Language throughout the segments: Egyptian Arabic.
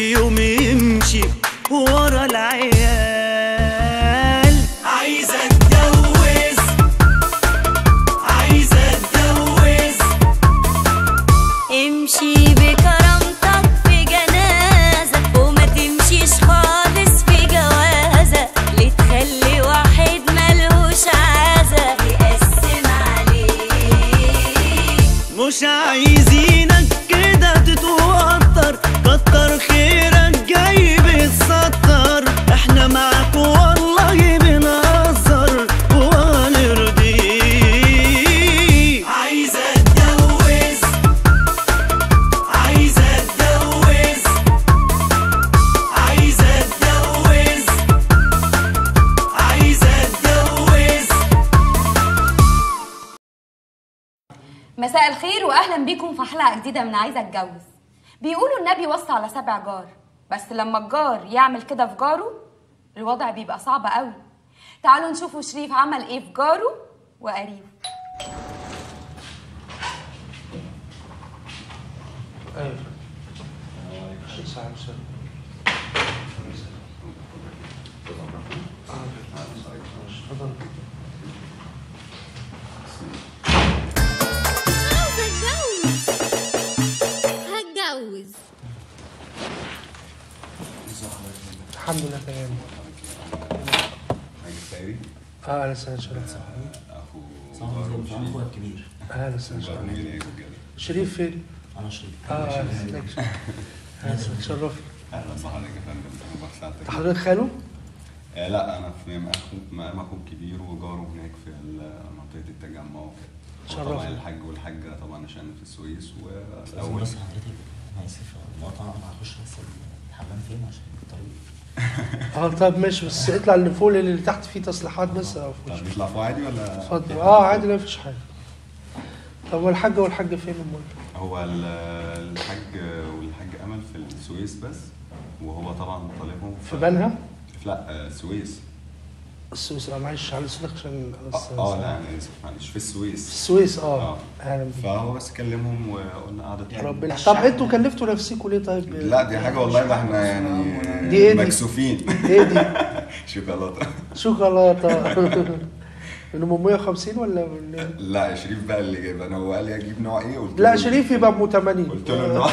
يوم يمشي ورا العيال عايز اتجوز عايز اتجوز امشي بكرامتك في جنازة وما تمشيش خالص في جوازة ليه تخلي واحد ملهوش عازة يقسم عليك مش عايزينك كده تتوتر كتر خيرك جاي بتسطر احنا معاك والله بنهزر وهنرضيك عايز اتجوز عايز اتجوز عايز اتجوز عايز اتجوز مساء الخير واهلا بيكم في حلقه جديده من عايزه اتجوز بيقولوا النبي وصى على سبع جار بس لما الجار يعمل كده في جاره الوضع بيبقى صعب قوي تعالوا نشوفوا شريف عمل ايه في جاره وقريبه عاوزة اتجوز هتجوز الحمد لله تمام اه لسه شريف اخويا الكبير اه لسه شريف شريف فين؟ انا شريف اه ازيك اه تشرفني اهلا بحضرتك يا فندم انا بساعدك حضرتك خاله؟ آه لا انا في مقام اخو مقام اخو الكبير وجاره هناك في ال- منطقه التجمع شرفني. طبعا الحاج والحاجه طبعا عشان في السويس الاول والاول بس حضرتك انا اسف المقاطعه انا هخش بس الحمام فين عشان الطريق اه طب ماشي بس اطلع اللي فوق اللي تحت فيه تصليحات بس او طب فوق بيطلع فوق عادي ولا اتفضل اه عادي لا مفيش حاجه طب والحاجه والحاج فين امال؟ هو ال- الحاج والحاج امل في السويس بس وهو طبعا طالبهم في بنها؟ لا آه، السويس السويس اه معلش على صوتك عشان اه آه، لا انا اسف معلش في في السويس السويس اه اه اهلا بيك فهو بس كلمهم وقلنا قعدة ربنا طب انتوا كلفتوا نفسكم ليه طيب؟ لا دي حاجة والله ما احنا يعني دي ايه دي؟ مكسوفين ايه دي؟ شوكولاتة شوكولاته من 150 ولا من لا شريف بقى اللي جايب انا هو قال لي اجيب نوع ايه قلت لا له شريف يبقى ام 80 قلت له النوع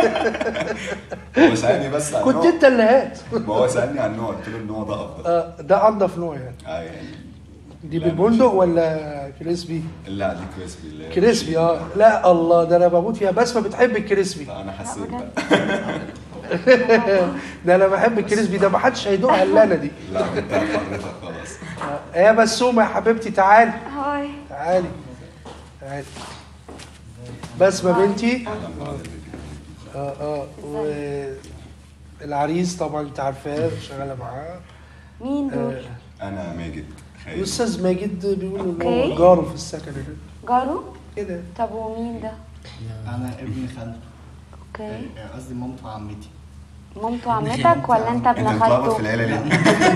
هو سالني بس عن كنت النوع انت اللي هات ما هو سالني عن النوع قلت له النوع ده افضل آه، ده انضف نوع يعني اه يعني دي لا، بالبندق مش- ولا كريسبي؟ لا دي كريسبي اللي هي كريسبي اه لا الله ده انا بموت فيها بسمه بتحب الكريسبي انا حسيت بقى ده انا بحب الكريسبي ده ما حدش هيدوقها الا انا دي لا انت حضرتك خلاص آه، يا بسومه يا حبيبتي تعالي هاي تعالي تعالي بسمه بنتي اهلا بحضرتك اه اه والعريس طبعا انت عارفاه شغاله معاه مين دول آه، انا ماجد خير الاستاذ ماجد بيقولوا ان أوكي. هو جاره في السكن هنا جارو كده طب ومين ده انا ابن خالته اوكي آه، قصدي مامته وعمتي مامته عمتك ولا انت ابن انت متلخبط في خالته العيله ليه؟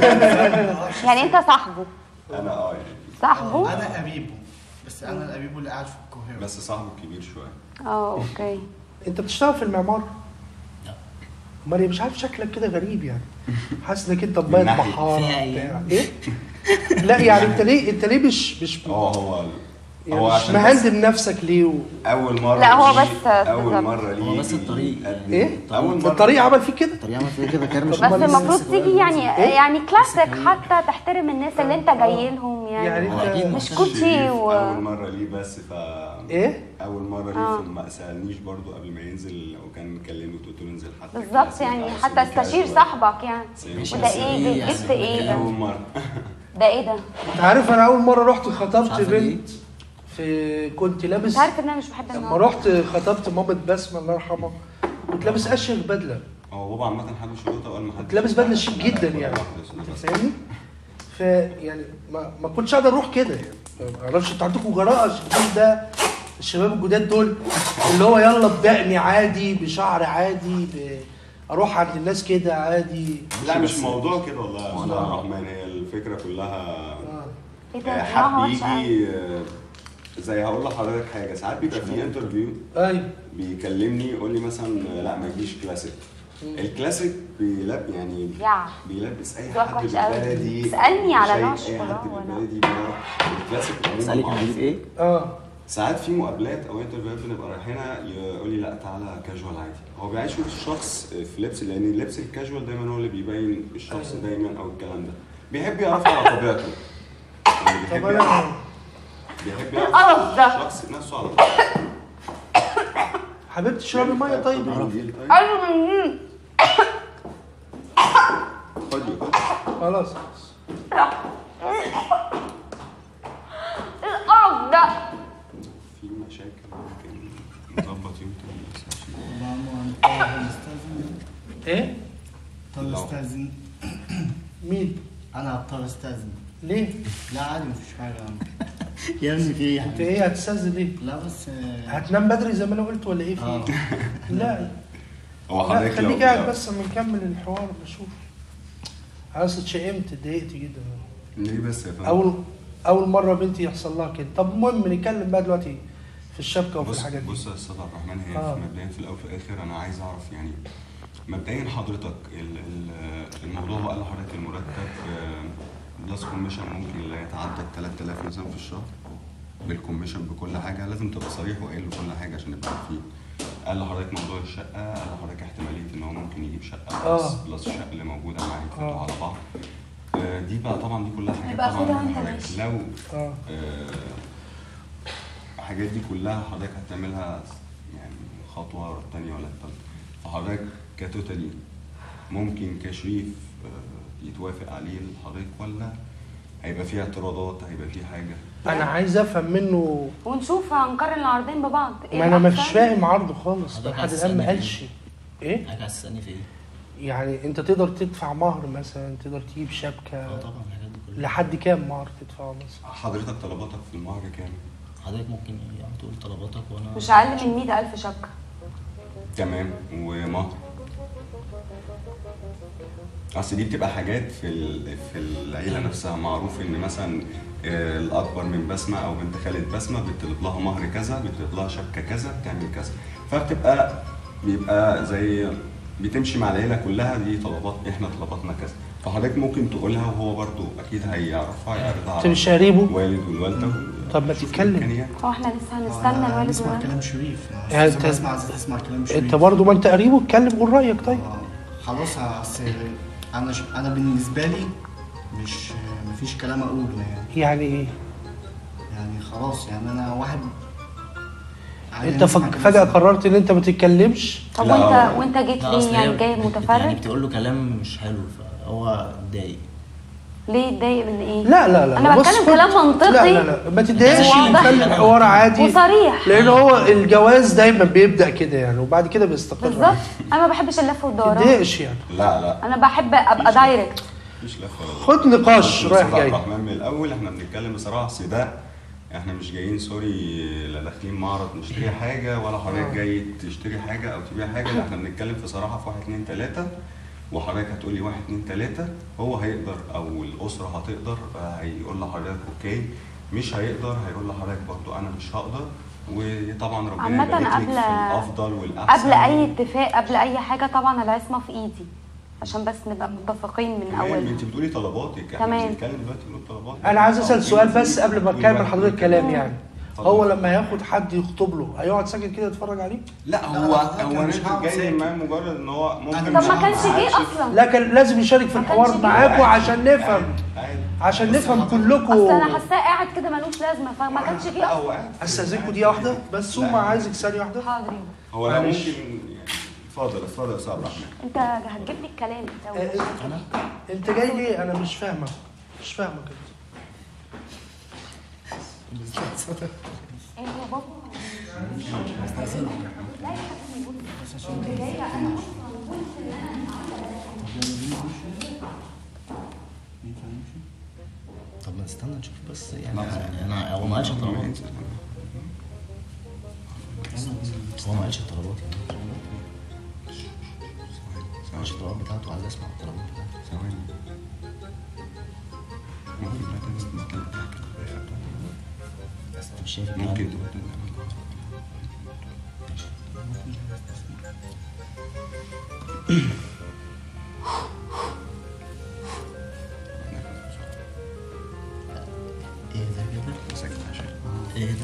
يعني انت صاحبه انا اه يعني صاحبه انا قريبه بس انا القريب اللي قاعد في القاهره بس صاحبه كبير شويه اه اوكي انت بتشتغل في المعمار امال إيه؟ مش عارف شكلك كده غريب يعني حاسس انك انت مبيض ناحية. محاره فيها إيه؟ بتاع. ايه لا يعني انت ليه انت ليه مش مش اه هو يعني هو مش عشان بس مهندم نفسك ليه و... اول مره لا، هو ليه- بس اول بالظبط. مره ليه هو بس الطريق. يقدم- ايه اول في مره الطريق عمل فيك كده الطريق عمل فيا كده كرمش بس أمال المفروض لسه تيجي يعني إيه؟ يعني كلاسيك حتى تحترم الناس اللي انت جاي لهم يعني يعني انت أكيد مش شريف كوتشي شريف و اول مره ليه بس ف ايه اول مره ليه آه. فما سالنيش برضو قبل ما ينزل وكان كلمته قلت له انزل حتى بالظبط كلاسيك يعني أو حتى سيمي استشير كاجوال. صاحبك يعني سيمي وده كاجوال. ايه ده؟ جبت ايه ده اول مره ده ايه ده انت عارف انا اول مره رحت مش خطبت عارفة ليه. بنت في كنت لابس انت عارف ان انا مش بحب لما النار رحت خطبت مامة بسمة الله يرحمها كنت لابس اشيك بدله هو بابا عامه حابب شروطه وقال ما حدش كنت لابس بدله شيك جدا يعني انت فاهمني؟ ف يعني ما, ما كنتش اقدر اروح كده يعني ما اعرفش انتوا عندكم جراءه الجيل ده الشباب الجداد دول اللي هو يلا بدقني عادي بشعر عادي ب... اروح عند الناس كده عادي لا مش موضوع كده والله يا استاذ عبد الرحمن هي الفكره كلها آه. ايه ده آه، دماغها حد وحشه قوي. يجي آه، زي هقول لحضرتك حاجه ساعات بيبقى في انترفيو ايوه بيكلمني يقول لي مثلا آه، لا ما تجيش كلاسيك الكلاسيك بيلب يعني يع. بيلبس اي ذوقك حد وحش قوي. بالبلدي اسألني على شايف نوع اي الشوكولاتة حد وأنا- بالبلدي بيعرف. الكلاسيك عموماً اسالك انا معروف. هجيب ايه؟ اه ساعات في مقابلات او انترفيوهات بنبقى رايحينها يقول لي لا تعالى كاجوال عادي هو بيعيش الشخص في لبس لان اللبس الكاجوال دايما هو اللي بيبين الشخص دايما او الكلام ده بيحب يعرف على طبيعته يعني بيحب طب يعرف انا بيحب يعرف القرف ده. الشخص نفسه على طبيعته حبيبتي اشربي ميه طيب طيب خدي خدي خلاص خلاص القرف ده في مشاكل ممكن نظبط يوم تاني بس عشان ماما طب استاذن ايه طب لا. استاذن مين انا هضطر استاذن ليه لا عادي مفيش حاجه يا ابني في ايه انت ايه هتستاذن ليه لا بس آه، هتنام بدري زي ما انا قلت ولا ايه في اه إيه؟ لا هو لا حضرتك خليك لو- قاعد لو- بس اما نكمل الحوار نشوف انا اصلا اتشائمت اتضايقت جدا ليه بس يا فندم اول اول مره بنتي يحصل لها كده طب المهم نتكلم بقى دلوقتي في الشبكه وفي بص الحاجات دي بص يا استاذ عبد الرحمن هي آه. في مبدئيا في الاول وفي الاخر انا عايز اعرف يعني مبدئيا حضرتك ال- ال- الموضوع بقى لحضرتك المرتب بلس كوميشن ممكن لا يتعدى 3000 مثلا في الشهر بالكوميشن بكل حاجه لازم تبقى صريح وقايل له كل حاجه عشان نبقى عارفين قال لحضرتك موضوع الشقه قال لحضرتك احتماليه ان هو ممكن يجيب شقه آه. بلس بلس الشقه اللي موجوده معاه يتفقوا آه. على بعض آه، دي بقى طبعا دي كلها حاجات يبقى خدها طبعا أنت حضرتك ماشي. لو اه آه، الحاجات دي كلها حضرتك هتعملها يعني خطوة ورا التانية ولا التالتة فحضرتك كتوتالي ممكن كشريف آه، يتوافق عليه لحضرتك ولا هيبقى فيه اعتراضات هيبقى فيه حاجة انا عايز افهم منه ونشوف هنقارن العرضين ببعض إيه ما انا مش الأحسن؟ فاهم عرضه خالص حضرتك لحد عايز الان ما تسألني قالش ايه حاجه عايز تسالني في ايه؟ يعني انت تقدر تدفع مهر مثلا تقدر تجيب اه شبكه طبعا الحاجات دي كلها لحد كام مهر تدفعه مثلا حضرتك طلباتك في المهر كام؟ حضرتك ممكن يعني تقول طلباتك وانا مش اقل من 100000 شبكه تمام ومهر اصل دي بتبقى حاجات في ال- في العيله نفسها معروف ان مثلا آه، الاكبر من بسمه او بنت خالد بسمه بيطلب لها مهر كذا بيطلب لها شبكه كذا بتعمل كذا فبتبقى بيبقى زي بتمشي مع العيله كلها دي طلبات احنا طلباتنا كذا فحضرتك ممكن تقولها وهو برضو اكيد هيعرفها يعرضها انت مش قريبه والد والوالده طب ما شوف تتكلم. الإمكانيات. هو احنا لسه هنستنى أنا الوالد نسمع والوالد كلام شريف يعني يعني أنت- اسمع عايز تسمع كلام شريف انت برضو ما انت قريبه اتكلم قول رايك طيب آه، خلاص اصل انا ش... انا بالنسبه لي مش مفيش كلام اقوله يعني يعني ايه يعني خلاص يعني انا واحد عايز انت أسمع فج- كلام فجاه شريف. قررت ان انت ما تتكلمش طب لا، وانت هو- وانت جيت لا ليه اصل يعني هي جاي بت- يعني متفرج بتقول له كلام مش حلو فهو اتضايق ليه اتضايق من ايه لا لا لا انا بص بتكلم خد- كلام منطقي لا لا لا ما تتضايقش واضح. نخلي الحوار عادي وصريح لان هو الجواز دايما بيبدا كده يعني وبعد كده بيستقر بالظبط انا ما بحبش اللف ما والدوران تتضايقش يعني لا لا انا بحب ابقى دايركت مفيش لفه ولا خد نقاش بص، رايح أستاذ عبد جاي الرحمن من الاول احنا بنتكلم بصراحه اصل ده احنا مش جايين سوري لا داخلين معرض نشتري حاجه ولا حضرتك جاي تشتري حاجه او تبيع حاجه لا احنا بنتكلم في صراحه في واحد اتنين تلاته وحضرتك هتقول لي واحد اتنين تلاته هو هيقدر او الاسره هتقدر آه، هيقول لحضرتك اوكي مش هيقدر هيقول لحضرتك برضو انا مش هقدر وطبعا ربنا عامة يبارك لك قبل- في الافضل والاحسن قبل اي اتفاق قبل اي حاجه طبعا العصمه في ايدي عشان بس نبقى متفقين من تمام اولها انت بتقولي طلباتك احنا تمام. بنتكلم دلوقتي بنقول طلباتك انا عايز اسال سؤال بس قبل ما قولي اكمل واحد، حضرتك اتنين، كلام تلاتة. يعني اتفضل. هو لما ياخد حد يخطب له هيقعد ساكت كده يتفرج عليه لا هو لا، هو أنا مش نازل هقعد جاي ساكت. معاه مجرد ان هو ممكن طب طب ما مش كانش عارف. جه اصلا لا كان لازم يشارك في الحوار كانش معاكم جه. عشان نفهم عادي عشان نفهم اصل كلكم انا حاساه قاعد كده ملوش لازمه فما كانش جه لا اصلا هو قاعد استاذنكم دقيقه واحده بس ثم عايزك ثانيه واحده حاضر يابا. هو لا معلش. ممكن يعني اتفضل اتفضل يا استاذ عبد الرحمن انت هتجيب لي الكلام انت آه، ولا- انت جاي ليه انا مش فاهمه مش فاهمه كده ايه يا بابا طب ما نستنى نشوف بس يعني انا هو ما قالش طلبات هو ما قالش الطلبات يعني ما قالش الطلبات بتاعته عايز اسمع الطلبات بتاعته ثواني ممكن لا تنسى بس انت مش شايف الكلام ممكن ده؟ ايه ده كده؟ مسكت عشان ايه ده؟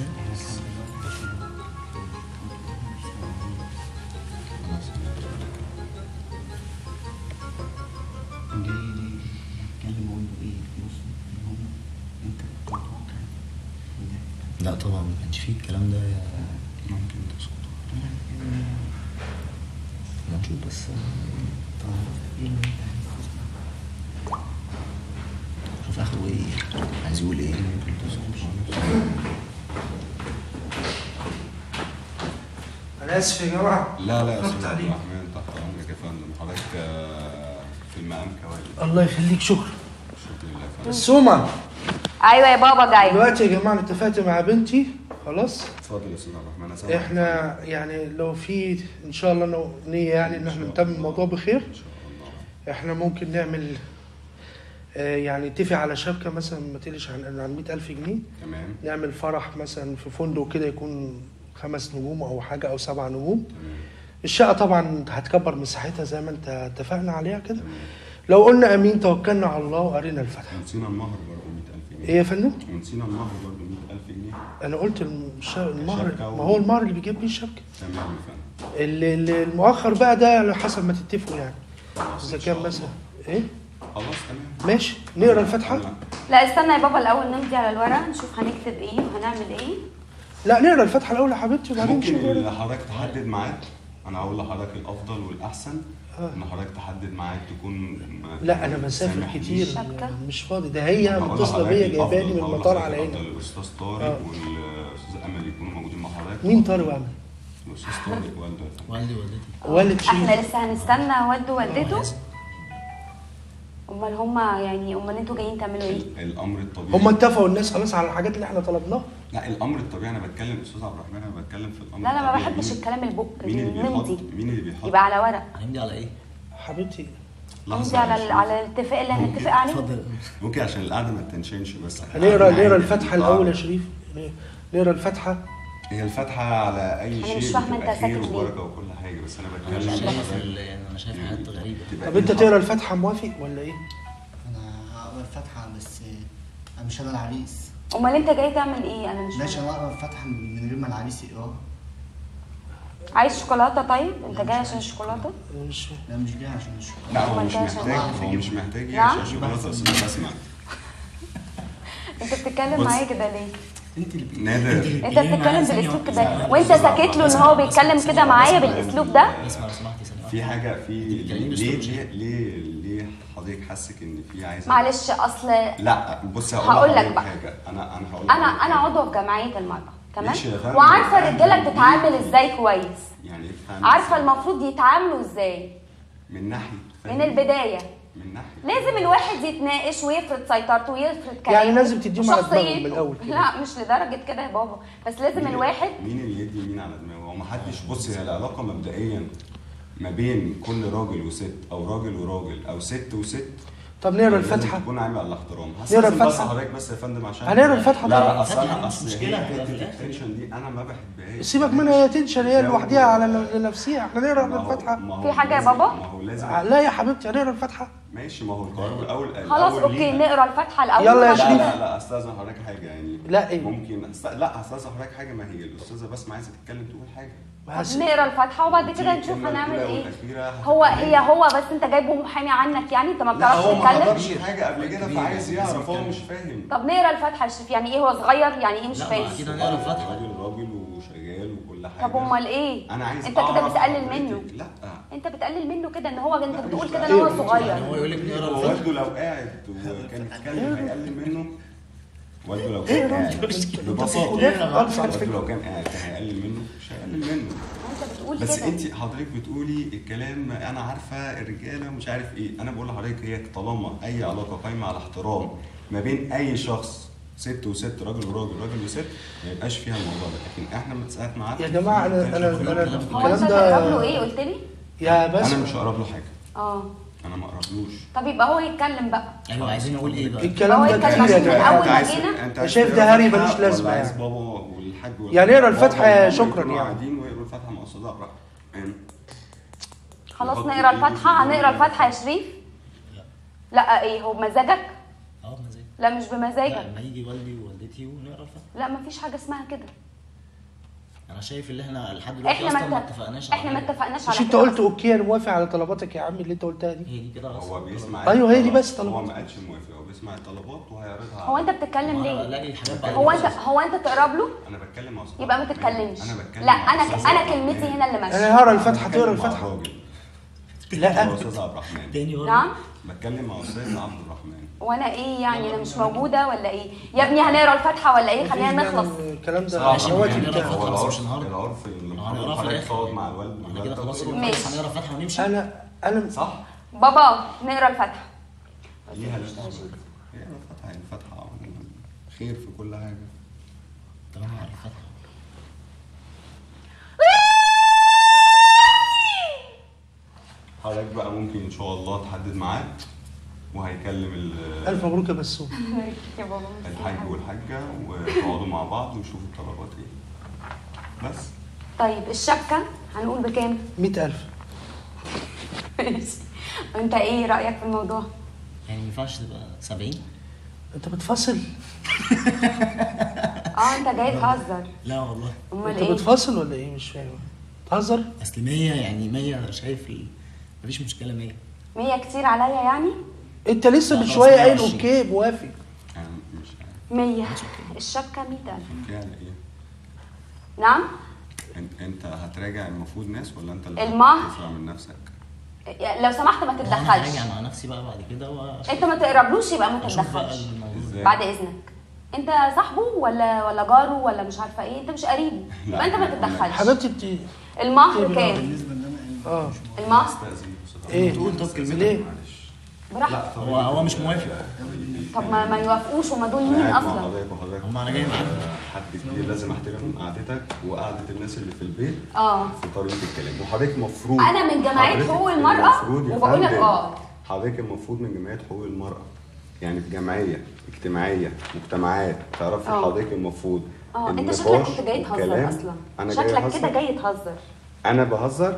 خلاص ليه ليه اتكلم اقول له ايه بص هم انت كنت متوقع ده لا طبعا ما كانش فيه الكلام ده يا ممكن تسكت ما نشوف بس طب ايه اللي انت عايز تسمع شوف اخره ايه عايز يقول ايه انا اسف يا جماعه لا لا يا ضغط استاذ عبد عليك. الرحمن تحت امرك يا فندم حضرتك آه، في المقام كوالي الله يخليك شكرا شكرا لله يا فندم سوما ايوه يا بابا جاي دلوقتي يا جماعه انا اتفقت مع بنتي خلاص اتفضل يا استاذ عبد الرحمن أنا سامعك. احنا يعني لو في ان شاء الله نو- نيه يعني ان احنا نتم الموضوع بخير ان شاء الله احنا ممكن نعمل آه، يعني نتفق على شبكه مثلا ما تقلش عن عن 100000 جنيه تمام نعمل فرح مثلا في فندق كده يكون خمس نجوم او حاجه او سبع نجوم تمام الشقه طبعا هتكبر مساحتها زي ما انت اتفقنا عليها كده لو قلنا امين توكلنا على الله وقرينا الفاتحه ونسينا المهر برضه 100000 جنيه ايه يا فندم ونسينا المهر برضه 100000 جنيه انا قلت الش- المهر شبكة و- ما هو المهر اللي بيجيب بيه الشبكه تمام يا فندم اللي اللي المؤخر بقى ده على حسب ما تتفقوا يعني خلاص اذا إن شاء كان الله. مثلا ايه خلاص تمام ماشي نقرا الفاتحه أنا- لا استنى يا بابا الاول نمضي على الورق نشوف هنكتب ايه وهنعمل ايه لا نقرا الفاتحه الاول يا حبيبتي وبعدين ممكن نشوف اللي نقرا. حضرتك تحدد معاك انا هقول لحضرتك الافضل والاحسن آه. ان حضرتك تحدد معاك تكون ما- لا انا بسافر سامح كتير ليش. شبكة. مش فاضي ده هي هقول متصله لحضرتك بيا الأفضل، جايباني من هقول المطار لحضرتك على هنا الأفضل الاستاذ طارق آه. والاستاذ امل يكونوا موجودين مع حضرتك مين طارق وامل الاستاذ طارق والده يا فندم. والدي والدتي والد شيخ احنا لسه هنستنى والده ووالدته امال هما يعني امال انتوا جايين تعملوا ايه الامر الطبيعي هم اتفقوا الناس خلاص على الحاجات اللي احنا طلبناها لا الامر الطبيعي انا بتكلم استاذ عبد الرحمن انا بتكلم في الامر لا انا ما الطبيعي. بحبش مين- الكلام البق مين اللي بيحط نمضي مين اللي بيحط يبقى على ورق هنمضي على ايه؟ حبيبتي نمضي لحظة على معلش. ال- على الاتفاق اللي هنتفق عليه اتفضل ممكن عشان القعده ما تنشنش بس هنقرا أنا نقرا عادي. الفاتحه الاول يا شريف نقرا الفاتحه هي الفاتحه على اي أنا شيء مش فاهمة بتبقى أنت خير ساكت ليه؟ وبركه وكل حاجه بس انا انا بتكلم شايف حضرتك ال- يعني انا شايف حاجات غريبه تبقى طب انت إيه تقرا الفاتحه موافق ولا ايه؟ انا هقرا الفاتحه بس انا مش انا العريس امال انت جاي تعمل ايه انا مش ماشي فاهمة. انا اقرا الفاتحه من غير ما العريس يقراها عايز شوكولاته طيب انت جاي عشان الشوكولاته أنا مش فاهم لا مش جاي عشان الشوكولاته لا هو ما مش أنت عشان محتاج أعرف هو أجيب. مش محتاج نعم؟ عشان شوكولاته بس انا بسمع انت بتتكلم بص. معايا كده ليه انت اللي بت- نادر انت بتتكلم بالاسلوب كده وانت ساكت له ان هو بيتكلم كده معايا بالاسلوب ده اسمع لو سمحتي ثانيه في واحدة. حاجه في بتتكلمي ليه بأسلوب ليه ليه ليه حضرتك حاسك ان في عايزه معلش اصل لا بص هقول لك لحضرتك بقى. حاجه انا انا هقول انا لحضرتك انا حاجة. عضوه في جمعيه المراه تمام ماشي يا فندم. وعارفه الرجاله بتتعامل ازاي كويس يعني ايه تفهم عارفه المفروض يتعاملوا ازاي من ناحيه من فاهم؟ البدايه من ناحيه لازم الواحد يتناقش ويفرض سيطرته ويفرض كلامه يعني لازم تديهم على دماغهم وشخصيته. من الأول كده. لا مش لدرجه كده يا بابا بس لازم مين- الواحد مين اللي يدي مين على دماغه هو محدش بص هي العلاقه مبدئيا ما بين كل راجل وست او راجل وراجل او ست وست طب نقرا لازم الفاتحه تكون عامله على الاحترام نقرا هستأذن بس الفاتحة؟ حضرتك بس يا فندم عشان هنقرا الفاتحة لا طبعا. لا اصل الفاتحة انا مش اصل مشكلة، هي هتبقى في حته الآخر. التنشن دي انا ما بحبهاش سيبك منها هي تنشن هي لوحديها على لنفسها احنا نقرا ما هو- الفاتحه ما هو في حاجة يا لازم- بابا؟ ما هو لازم لا يا حبيبتي هنقرا الفاتحه ماشي ما هو القرار الاول خلاص الأول اوكي ليها. نقرا الفاتحه الاول يلا يا وبعد شريف. كده- لا لا استاذن حضرتك حاجه يعني لا إيه؟ ممكن است... لا استاذن حضرتك حاجه ما هي الاستاذه بسمة عايزه تتكلم تقول حاجه بس نقرا الفاتحه وبعد كده دي نشوف الكلمة هنعمل الأولى ايه والأخيرة هو هتبقى هي هو بس انت جايبه محامي عنك يعني انت ما لا بتعرفش هو ما تتكلم حضرش حاجه قبل كده فعايز يعرف هو مش فاهم طب نقرا الفاتحه يا شريف يعني ايه هو صغير يعني ايه مش لا ما فاهم اكيد هنقرا الفاتحه راجل راجل وشغال وكل حاجه طب امال ايه انا عايز انت كده أعرف بتقلل حضرتك. منه لا انت بتقلل منه كده ان هو انت لا، بتقول مش كده ان هو بقلل. يعني هو صغير يقول لك نقرا هو الفاتحه والده لو قاعد وكان يتكلم هيقلل منه والده لو كان قاعد ببساطه والده لو كان قاعد كان هيقلل منه مش هيقلل منه انت بتقول بس كده انت حضرتك بتقولي الكلام انا عارفه الرجاله مش عارف ايه انا بقول لحضرتك هي طالما اي علاقه قايمه على احترام ما بين اي شخص ست وست راجل وراجل راجل وست ما يبقاش فيها الموضوع ده لكن احنا من ساعه ما قعدت يا جماعه انا انا انا هو انت الكلام تقرب له ده ايه قلت لي يا بس انا مش هقرب له حاجه اه انا ما اقربلوش طب يبقى هو يتكلم بقى ايوه عايزين نقول ايه بقى الكلام هو ده يتكلم كتير يا عشان من جماعه أول انت ما عايز جينا انت أنا شايف ده تقرا هري الفاتحة ملوش لازمة ولا عايز يعني. بابا والحاج يعني اقرا بابا الفاتحة وماما شكراً يكونوا يعني. قاعدين ويقروا الفاتحه مع استاذ عبد الرحمن خلاص نحط نقرا إيد الفاتحه في هنقرا الإيد. الفاتحه يا شريف لا. لا ايه هو بمزاجك اه بمزاج لا مش لا بمزاجك لما يجي والدي ووالدتي ونقرا الفاتحه لا مفيش حاجه اسمها كده انا شايف ان احنا لحد دلوقتي احنا اصلا ما ما اتفق- اتفقناش احنا ما على حاجة. اتفقناش مش على انت كده قلت أصلاً. اوكي انا موافق على طلباتك يا عم اللي انت قلتها دي هي دي كده هو اصلا بيسمع أيوه، هي دي الطلبات. بس طلبات. هو ما قالش موافق هو بيسمع الطلبات وهيعرضها هو انت بتتكلم وأنا ليه بلاقي الحاجات بعد هو انت الأساس. هو انت تقرب له انا بتكلم مع استاذ يبقى ما عبد الرحمن. تتكلمش انا بتكلم لا مع انا أستاذ انا عبد كلمتي الرحمن. هنا اللي ماشيه انا هقرا أنا الفاتحه بتكلم تقرا مع الفاتحه الراجل. لا هو استاذ عبد الرحمن تاني برضه نعم بتكلم مع استاذ عبد الرحمن وانا ايه يعني انا مش موجوده ولا ايه يا ابني هنقرا الفاتحه ولا ايه خلينا مفيش نخلص يعني الكلام ده ماشي، هو يعني بتاع. نقرا هو الفاتحة بس مش العرف النهارده العرف اللي لو هنقرا في حضرتك الاخر تقعد مع الوالد احنا كده خلاص ماشي. الفاتحة هنقرا الفاتحه ونمشي انا انا صح بابا نقرا الفاتحه ليها لازمه هي الفتحه هي الفتحه عموماً خير في كل حاجه طب انا هقرا الفاتحه حضرتك بقى ممكن ان شاء الله تحدد ميعاد وهيكلم ال- الف مبروك يا بسوم يا بابا الحاج والحاجه وتقعدوا مع بعض ويشوفوا الطلبات ايه بس طيب الشبكه هنقول بكام 100000 ماشي انت ايه رايك في الموضوع يعني ما ينفعش تبقى 70 انت بتفصل اه انت جاي تهزر لا والله امال انت ايه بتفصل ولا ايه مش فاهم تهزر اصل 100 يعني 100 شايف ال- مفيش مشكله 100 100 كتير عليا يعني انت لسه لا، من خلاص، شويه قايل 120. اوكي موافق يعني مش عارف 100 الشبكه 100000 يعني ايه نعم انت انت هتراجع المفروض ناس ولا انت اللي المهر. هتدفع من نفسك لو سمحت ما انا تتدخلش هراجع مع نفسي بقى بعد كده واشوف انت ما تقربلوش يبقى ما بقى تتدخلش الموضوع ازاي بعد اذنك انت صاحبه ولا ولا جاره ولا مش عارفه ايه انت مش قريبه يبقى انت ما تتدخلش حبيبتي انت المهر كام بالنسبه ان انا اه المهر استاذن بصراحة. ايه تقول طب كلمتين. ليه معلش براحتك هو هو مش موافق طب ما ما يوافقوش هما دول مين قاعد مع اصلا حضرتك وحضرتك هم انا جاي معاك حد كبير لازم احترم قعدتك وقعده الناس اللي في البيت اه في طريقه الكلام وحضرتك المفروض أنا من جمعية حضرتك حقوق المرأة المفروض يا وبقول لك فندم، آه. حضرتك المفروض من جمعيه حقوق المراه يعني في جمعيه اجتماعيه مجتمعات تعرفي آه. حضرتك المفروض اه انت النقاش شكلك كنت جاي والكلام- تهزر اصلا انا جاي شكلك أهزر؟ كده جاي تهزر انا بهزر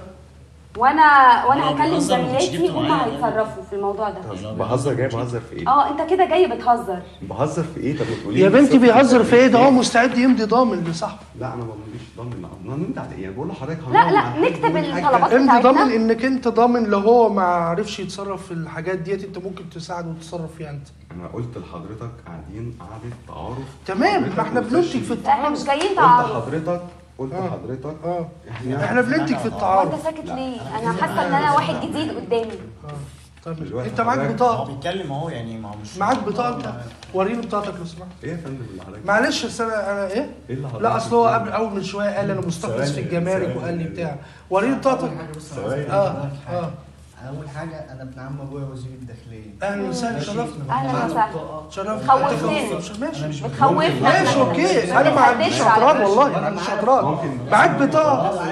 وانا وانا لو هكلم بتهزر ما كنتش زميلاتي جبت هما معايا. هيتصرفوا في الموضوع ده طب بهزر جاي بهزر في ايه؟ اه انت كده جاي بتهزر بهزر في ايه؟ طب ما تقولي يا لي بنتي بالظبط بيهزر في ايه ده هو إيه؟ مستعد يمضي ضامن لصاحبه لا انا ما بمضيش ضامن لا ضامن على ايه؟ أنا بقول لحضرتك لا هنقعد لا مع الحاج نكتب والحاجة. الطلبات انت بتاعتنا ضامن انك انت ضامن لو هو ما عرفش يتصرف في الحاجات ديت انت ممكن تساعده وتتصرف فيها انت انا قلت لحضرتك قاعدين قعده تعارف تمام حضرتك ما احنا قلت بننتج لي- في احنا التعارف مش جايين قلت تعارف لحضرتك قلت آه. لحضرتك اه احنا احنا بننتج في وانت التعارف ساكت ليه انا حاسه ان انا واحد جديد قدامي اه طب دلوقتي انت معاك حضرتك- هو بطاقه بيتكلم اهو يعني ما هو مش معاك بطاقه وريني بطاقتك لو سمحت ايه يا فندم اللي حضرتك معلش بس انا انا ايه ايه اللي حضرتك لا اصل هو بتقوله؟ قبل اول من شويه قال انا مستخلص في ثواني، الجمارك ثواني. وقال لي بتاع وريني بطاقتك ثواني. اه اه اول حاجه انا ابن عم ابويا وزير الداخليه اهلا وسهلا شرفنا اهلا وسهلا شرفنا خوفتني. ماشي بتخوفنا ماشي اوكي انا ما عنديش اعتراض والله ما عنديش اعتراض معاك بطاقه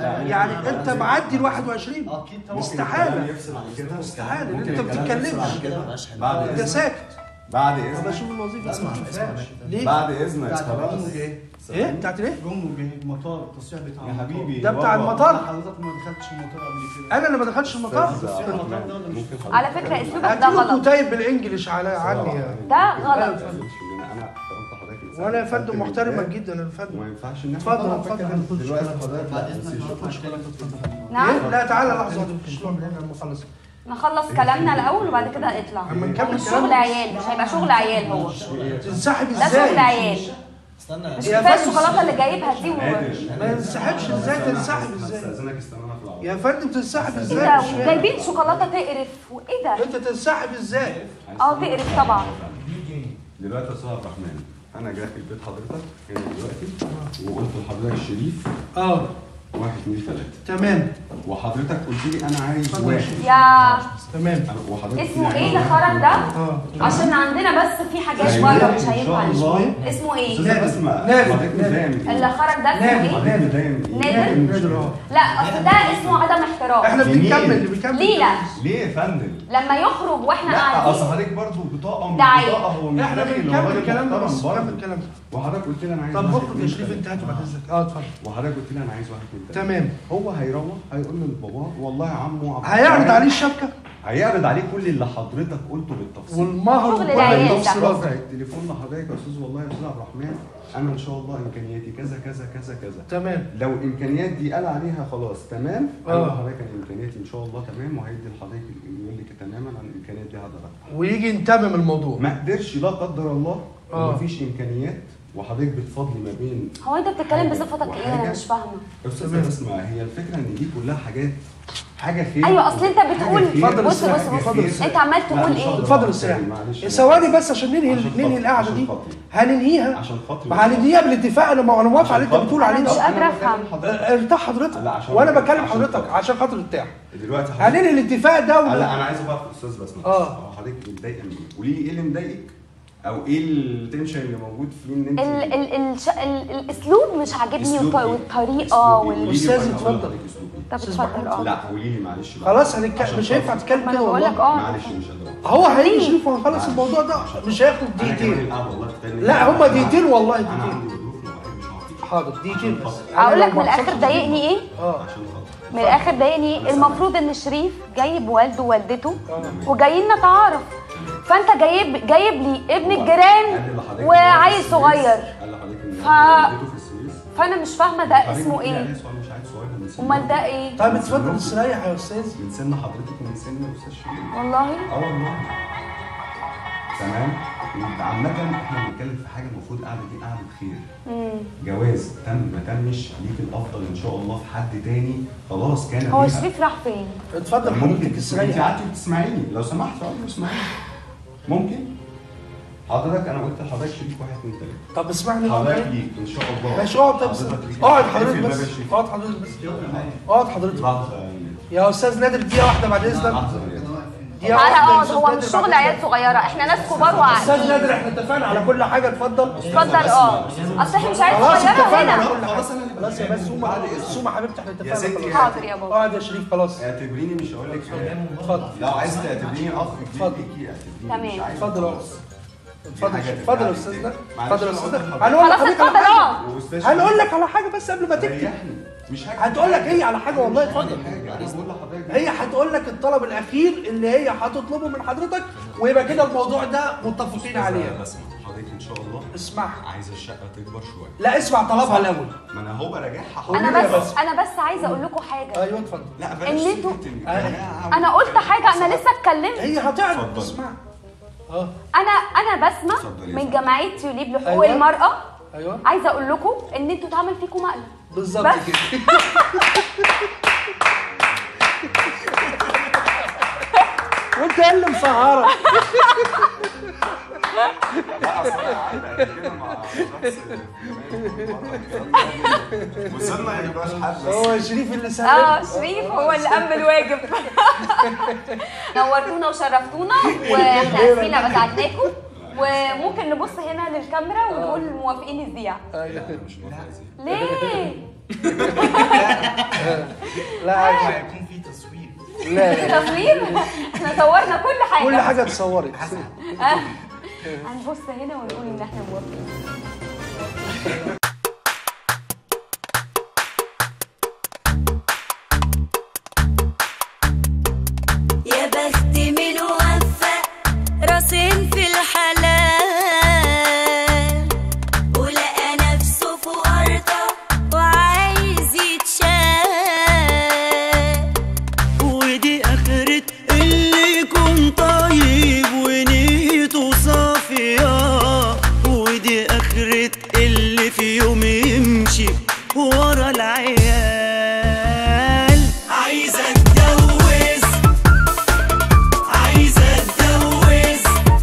يعني انت معدي ال 21 اكيد طبعا استحاله يفصل عن كده استحاله ممكن انت الكلام بتتكلمش يفصل عن كده مبقاش حلو. بعد انت اذنك ساكت بعد انا اذنك بشوف الوظيفه اسمع، ما اسمع بشوفهاش بس. ليه؟ بعد اذنك بتاعت خلاص جمه جه ايه بتاعت ايه؟ جمه جه المطار التصريح بتاع يا المطار. حبيبي ده بتاع بابا. المطار حضرتك ما دخلتش المطار قبل كده انا اللي ما دخلتش المطار أستاذ عبد الرحمن، ممكن حضرتك على فكره اسلوبك ده هاتيله غلط كتيب بالانجلش على عني يعني ده ممكن غلط. ما تقفلش إن انا احترمت حضرتك إنسان. وانا يا فندم قلت محترمك بالله جدا يا وما فندم ينفعش ان اتفضل، طبعاً اتفضل. فاكر دلوقتي حضرتك بعد لا بس اذنك يشوف نروح نتكلم في التليفون نعم إيه؟ لا تعالى لحظه مش نعمل هنا المخلص نخلص كلامنا الاول وبعد كده اطلع أما نكمل مش كلامنا. شغل عيال مش هيبقى شغل عيال هو تنسحب ده شغل ازاي؟ عيال استنى مش يا كفايه فندم. الشوكولاته اللي جايبها دي و... عادل ما ينسحبش ازاي تنسحب ازاي؟ استاذنك استنى في العرض يا فندم تنسحب ايه ازاي؟ ده مش فاهم. وجايبين شوكولاته تقرف وايه ده انت تنسحب ازاي؟ اه تقرف طبعا دلوقتي يا استاذ عبد الرحمن انا جاي في البيت حضرتك هنا دلوقتي وقلت لحضرتك شريف اه واحد اثنين ثلاثه تمام وحضرتك قلت لي انا عايز اتفضل يا واحد شريف. يا تمام وحضرتك اسمه قلت لي ايه عايز اللي واحد خرج ده اه عشان عندنا بس في حاجات أيوة، بره مش إن شاء هينفع الله. اسمه ايه استاذه بسمه نادر، حضرتك متضايق من اللي ايه؟ خرج ده اسمه نادر. ايه حضرتك متضايق من ايه؟ نادر؟ نادر اه لا اصل ده اسمه عدم احترام احنا جميل. بنكمل اللي بيكمل ليه لا ليه يا فندم؟ لما يخرج واحنا لا اصل قاعدين حضرتك برضه بطاقه من ده عيب. بطاقه هو مش احنا داخل، هو بنكمل راجل كلامنا محترم بس برضه. كمل كلامنا وحضرتك قلت لي انا عايز طب واحد اخرج يا اتنين شريف انت تلاتة. هات بعد اذنك اه اتفضل وحضرتك قلت لي انا عايز واحد اتنين تلاته تمام هو هيروح هيقول لباباه والله يا عمو عبد هيعرض الواحد- عليه الشبكه هيعرض عليه كل اللي حضرتك قلته بالتفصيل والمهر شغل وكل العيال ده. التفصيلات رافع التليفون لحضرتك يا استاذ والله يا استاذ عبد الرحمن انا ان شاء الله امكانياتي كذا كذا كذا كذا تمام لو الامكانيات دي قال عليها خلاص تمام آه. قال لحضرتك انا امكانياتي ان شاء الله تمام وهيدي لحضرتك يقول لك تماما عن الامكانيات دي حضرتك ويجي ينتمم الموضوع ما قدرش لا قدر الله آه. ومفيش امكانيات وحضرتك بتفضلي ما بين هو انت بتتكلم حاجة بصفتك ايه انا وحاجة. مش فاهمه استاذ اسمع هي الفكره ان دي كلها حاجات حاجه خير ايوه اصل انت حاجة بتقول خير، اتفضل بص الساعة، بص بص اتفضل الساعة. انت عمال لا، تقول مش ايه هقدر اتفضل أقعد الساعة تاني، معلش. ثواني بس عشان ننهي عشان ننهي خاطري، القعده عشان دي خاطري. هننهيها عشان خاطري هننهيها بالاتفاق انا ما انا موافق على اللي انت عشان بتقول خاطري. عليه مش ده قادرة أنا بكلم أفهم. حضرتك. اه، ارتاح حضرتك لا، عشان- وانا بكلم عشان حضرتك خاطري. عشان خاطر ارتاح دلوقتي حضرتك- هننهي الاتفاق ده لا و... انا عايز بقى استاذ بس آه. اه حضرتك متضايقه من ايه؟ قولي لي ايه اللي مضايقك او ايه التنشن اللي موجود فيه ان انت ال ال ال ال الاسلوب مش عاجبني أسلوب والط- إيه؟ والطريقه أسلوب إيه؟ وال قولي لي أستاذ وأنا هقول اتفضل. لحضرتك أسلوب إيه. طب أستاذ اتفضل محمود. اه لا قولي لي معلش بقى. خلاص هنتكلم عشان مش هينفع خاطري. تتكلم ما كده انا بقول لك والله اه معلش مش قادر هو هيجي معلش. شريف وهنخلص معلش. الموضوع ده عشان- مش هياخد أنا كمان دقيقتين القعدة والله بتتكلم لا معاك. هما دقيقتين والله انا دقيقتين عندي ظروف وبعدين مش هعرف حاضر دقيقتين بس اقول أنا لك لو من ما الاخر حصلش- ضايقني ايه اه عشان خاطر من الاخر ضايقني ايه المفروض ان شريف جايب والده ووالدته وجايين نتعارف فانت جايب جايب لي ابن هو الجيران قال لحضرتك وعيل إن هو في صغير السويس. قال لحضرتك ان ف- والدته في السويس فانا مش فاهمه ده حضرتك اسمه بتقولي ايه عليه سؤال مش عيل صغير من سن امال ده ايه طيب اتفضل استريح يا استاذ من سن حضرتك ومن سن الاستاذ شريف والله اه والله تمام عامة احنا بنتكلم في حاجة المفروض قاعدة دي قاعدة خير مم. جواز تم ما تمش ليك الافضل ان شاء الله في حد تاني خلاص كان هو ليها. شريف راح فين اتفضل ممكن حضرتك انت استريح قعدتي بتسمعيني لو سمحت اقعدي واسمعيني ممكن حضرتك انا قلت لحضرتك شريك واحد اتنين تلاته طب اسمعني حضرتك حضرتك ليك ان شاء الله ماشي اقعد طب حضرتك ليك. اقعد اقفل حضرتك الباب بس يا شريف. اقعد حضرتك بس اقعد حضرتك لحظة يا استاذ نادر دقيقه واحده بعد اذنك لحظة يا دقيقه تعالى واحده يا اقعد أستاذ هو نادر مش بعد شغل إذنك. عيال صغيره احنا ناس كبار استاذ وعاقلين نادر احنا اتفقنا على كل حاجه اتفضل اتفضل اه اصل احنا مش عيال خلاص صغيره اتفقنا على هنا كل حاجه خلاص يا بس سومه سومه حبيبتي احنا يا ستي. اتفقنا خلاص حاضر يا بابا اقعد يا شريف خلاص اعتبريني مش هقول لك حاجة اتفضل لو عايز تعتبريني اخ كبير اتفضل. ليكي اعتبريني تمام. مش عايز اتفضل يا خلاص. اتفضل حاجة اتفضل يا ترجع استاذ لي نادر تاني. اتفضل يا معلش استاذ أنا نادر قلت هنقول لك خلاص على اتفضل حاجه اقعد وأستاذ هنقول لك على حاجه بس قبل ما تكتب ريحني مش حاجة هتقول لك هي على حاجه والله اتفضل حاجة انا بقول لحضرتك هي هتقول لك الطلب الاخير اللي هي هتطلبه من حضرتك ويبقى كده الموضوع ده متفقين عليه بس حضرتك ان شاء الله اسمع عايز الشقة تكبر شوية لا اسمع طلبها الاول ما انا هو براجعها انا قولي لي بس بس. انا بس عايزه اقول لكم حاجه ايوه اتفضل لا إن بلاش انتوا- فكرة الجماعة انا قلت حاجه انا لسه اتكلمت هي هتعرف اتفضل. اسمع اه انا انا بسمه اتفضلي. من جمعيه تيوليب لحقوق أيوة. المراه ايوه عايزه اقول لكم ان انتوا اتعمل فيكم مقلب بالظبط بس. كده وانت ايه اللي مسهرك لا اصل انا قاعد قبل كده مع شخص وصلنا ما يبقاش حد بس هو شريف اللي سهل اه شريف هو اللي قام بالواجب نورتونا وشرفتونا واحنا اسفين لو ازعجناكم وممكن نبص هنا للكاميرا ونقول موافقين نذيع مش عايزين ليه؟ لا عادي هيكون في تصوير لا لا تصوير احنا صورنا كل حاجه كل حاجه اتصورت آه. هنبص هنا ونقول ان احنا موافقين يا بخت من وفق راسين في الحلال ولقى نفسه في ورطة وعايز يتشال ودي اخرة اللي يكون طيب ونيته صافية ودي اخرة اللي في يوم يمشي ورا العيال عايزة اتجوز عايزة اتجوز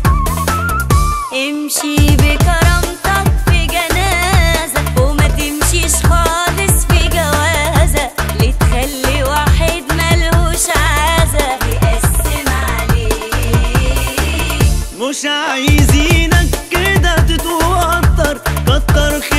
امشي بكرامتك في جنازة وما تمشيش خالص في جوازة لتخلي واحد ملهوش عازة يقسم عليك مش عايزينك كده تتوتر كتر